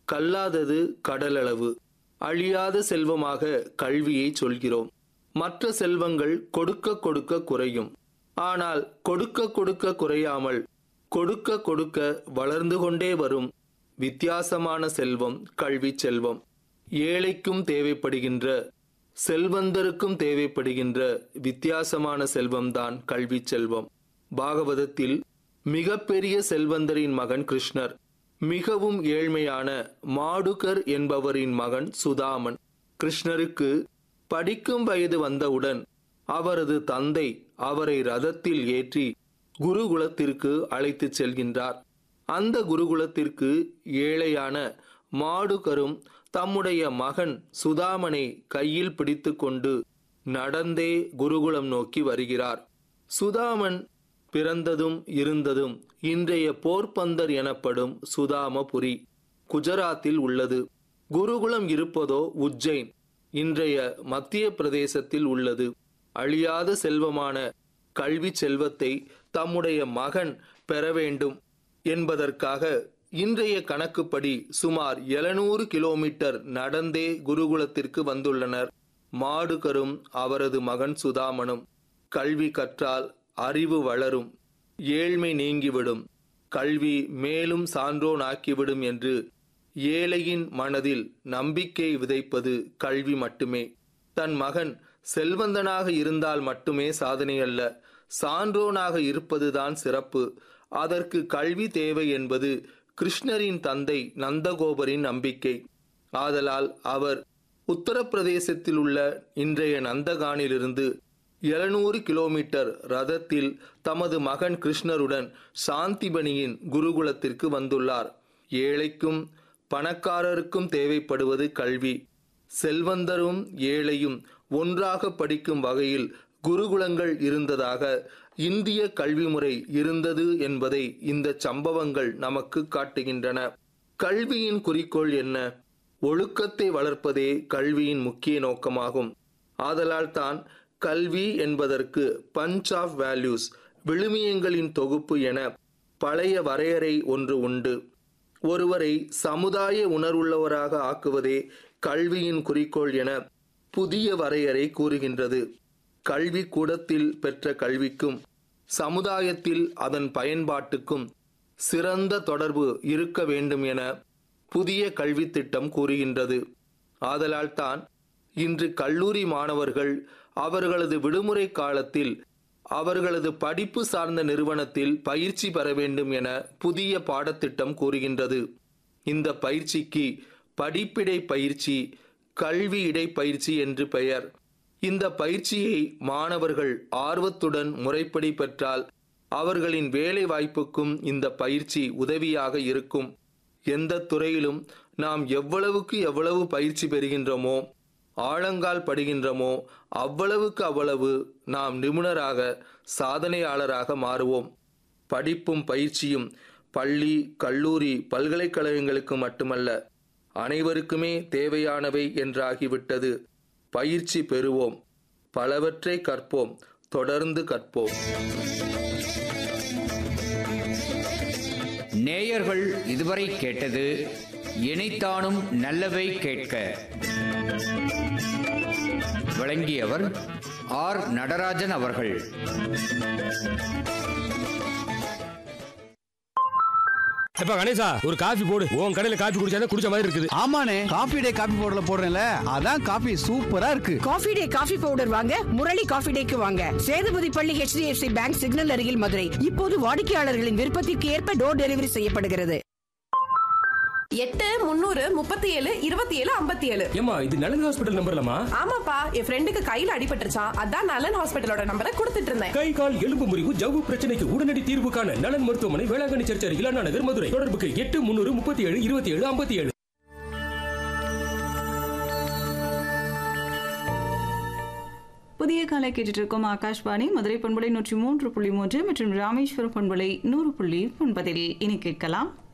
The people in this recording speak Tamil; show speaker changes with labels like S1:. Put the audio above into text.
S1: கல்லாதது கடலளவு அழியாத செல்வமாக கல்வியை சொல்கிறோம் மற்ற செல்வங்கள் கொடுக்க கொடுக்க குறையும் ஆனால் கொடுக்க கொடுக்க குறையாமல் கொடுக்க கொடுக்க வளர்ந்து கொண்டே வரும் வித்தியாசமான செல்வம் கல்வி செல்வம் ஏழைக்கும் தேவைப்படுகின்ற செல்வந்தருக்கும் தேவைப்படுகின்ற வித்தியாசமான செல்வம்தான் கல்வி செல்வம் பாகவதத்தில் மிகப்பெரிய செல்வந்தரின் மகன் கிருஷ்ணர் மிகவும் ஏழ்மையான மாடுகர் என்பவரின் மகன் சுதாமன் கிருஷ்ணருக்கு படிக்கும் வயது வந்தவுடன் அவரது தந்தை அவரை ரதத்தில் ஏற்றி குருகுலத்திற்கு அழைத்துச் செல்கின்றார் அந்த குருகுலத்திற்கு ஏழையான மாடுகரும் தம்முடைய மகன் சுதாமனை கையில் பிடித்துக்கொண்டு நடந்தே குருகுலம் நோக்கி வருகிறார் சுதாமன் பிறந்ததும் இருந்ததும் இன்றைய போர்பந்தர் எனப்படும் சுதாமபுரி குஜராத்தில் உள்ளது குருகுலம் இருப்பதோ உஜ்ஜைன் இன்றைய மத்திய பிரதேசத்தில் உள்ளது அழியாத செல்வமான கல்வி செல்வத்தை தம்முடைய மகன் பெற வேண்டும் என்பதற்காக இன்றைய கணக்குப்படி சுமார் எழுநூறு கிலோமீட்டர் நடந்தே குருகுலத்திற்கு வந்துள்ளனர் மாடுகரும் அவரது மகன் சுதாமனும் கல்வி கற்றால் அறிவு வளரும் ஏழ்மை நீங்கிவிடும் கல்வி மேலும் சான்றோன் ஆக்கிவிடும் என்று ஏழையின் மனதில் நம்பிக்கை விதைப்பது கல்வி மட்டுமே தன் மகன் செல்வந்தனாக இருந்தால் மட்டுமே சாதனை அல்ல சான்றோனாக இருப்பதுதான் சிறப்பு அதற்கு கல்வி தேவை என்பது கிருஷ்ணரின் தந்தை நந்தகோபரின் நம்பிக்கை ஆதலால் அவர் உத்தரப்பிரதேசத்தில் உள்ள இன்றைய நந்தகானிலிருந்து எழுநூறு கிலோமீட்டர் ரதத்தில் தமது மகன் கிருஷ்ணருடன் சாந்திபனியின் குருகுலத்திற்கு வந்துள்ளார் ஏழைக்கும் பணக்காரருக்கும் தேவைப்படுவது கல்வி செல்வந்தரும் ஏழையும் ஒன்றாக படிக்கும் வகையில் குருகுலங்கள் இருந்ததாக இந்திய கல்வி முறை இருந்தது என்பதை இந்த சம்பவங்கள் நமக்கு காட்டுகின்றன கல்வியின் குறிக்கோள் என்ன ஒழுக்கத்தை வளர்ப்பதே கல்வியின் முக்கிய நோக்கமாகும் ஆதலால் தான் கல்வி என்பதற்கு பஞ்ச் ஆஃப் வேல்யூஸ் விழுமியங்களின் தொகுப்பு என பழைய வரையறை ஒன்று உண்டு ஒருவரை சமுதாய உணர்வுள்ளவராக ஆக்குவதே கல்வியின் குறிக்கோள் என புதிய வரையறை கூறுகின்றது கல்வி கூடத்தில் பெற்ற கல்விக்கும் சமுதாயத்தில் அதன் பயன்பாட்டுக்கும் சிறந்த தொடர்பு இருக்க வேண்டும் என புதிய கல்வி திட்டம் கூறுகின்றது ஆதலால் தான் இன்று கல்லூரி மாணவர்கள் அவர்களது விடுமுறை காலத்தில் அவர்களது படிப்பு சார்ந்த நிறுவனத்தில் பயிற்சி பெற வேண்டும் என புதிய பாடத்திட்டம் கூறுகின்றது இந்த பயிற்சிக்கு படிப்பிடை பயிற்சி கல்வி இடைப்பயிற்சி என்று பெயர் இந்த பயிற்சியை மாணவர்கள் ஆர்வத்துடன் முறைப்படி பெற்றால் அவர்களின் வேலை வாய்ப்புக்கும் இந்த பயிற்சி உதவியாக இருக்கும் எந்த துறையிலும் நாம் எவ்வளவுக்கு எவ்வளவு பயிற்சி பெறுகின்றோமோ ஆழங்கால் படுகின்றோமோ அவ்வளவுக்கு அவ்வளவு நாம் நிபுணராக சாதனையாளராக மாறுவோம் படிப்பும் பயிற்சியும் பள்ளி கல்லூரி பல்கலைக்கழகங்களுக்கு மட்டுமல்ல அனைவருக்குமே தேவையானவை என்றாகிவிட்டது பயிற்சி பெறுவோம் பலவற்றை கற்போம் தொடர்ந்து கற்போம்
S2: நேயர்கள் இதுவரை கேட்டது இணைத்தானும் நல்லவை கேட்க வழங்கியவர் ஆர் நடராஜன் அவர்கள்
S3: எப்ப கணேசா ஒரு காஃபி போடு உன் கடையில காஃபி குடிச்சாதான் குடிச்ச மாதிரி இருக்குது
S4: ஆமாண்ணே காபி டே காபி பவுடர்ல போடுறேன்ல அதான் காபி சூப்பரா இருக்கு
S5: காஃபி டே காஃபி பவுடர் வாங்க முரளி காஃபி டேக்கு வாங்க சேதுபதி பள்ளி HDFC பேங்க் சிக்னல் அருகில் மதுரை இப்போது வாடிக்கையாளர்களின் விருப்பத்திற்கு ஏற்ப டோர் டெலிவரி செய்யப்படுகிறது
S6: எட்டு முந்நூறு முப்பத்தி ஏழு இருபத்தி ஏழு ஐம்பத்தி ஏழு
S3: ஏமா இது நலன் ஹாஸ்பிட்டல் நம்பர்லமா
S6: ஆமாப்பா என் ஃப்ரெண்டுக்கு கையில அடிபட்டுருச்சான் அதான் நலன் ஹாஸ்பிட்டலோட நம்பரை கொடுத்துட்டு இருந்தேன்
S3: கை கால் எலும்பு முறிவு ஜவ்வு பிரச்சனைக்கு உடனடி தீர்வு காண நலன் மருத்துவமனை வேளாங்கண்ணி சர்ச் அருகில் அண்ணா நகர் மதுரை தொடர்புக்கு எட்டு முன்னூறு முப்பத்தி ஏழு இருபத்தி ஏழு ஐம்பத்தி ஏழு
S7: புதிய காலை கேட்டுட்டு இருக்கோம் ஆகாஷ்வாணி மதுரை பண்பலை நூற்றி மூன்று புள்ளி மூன்று மற்றும் ராமேஸ்வரம் பண்பலை நூறு புள்ளி ஒன்பதில் இனி கேட்கலாம்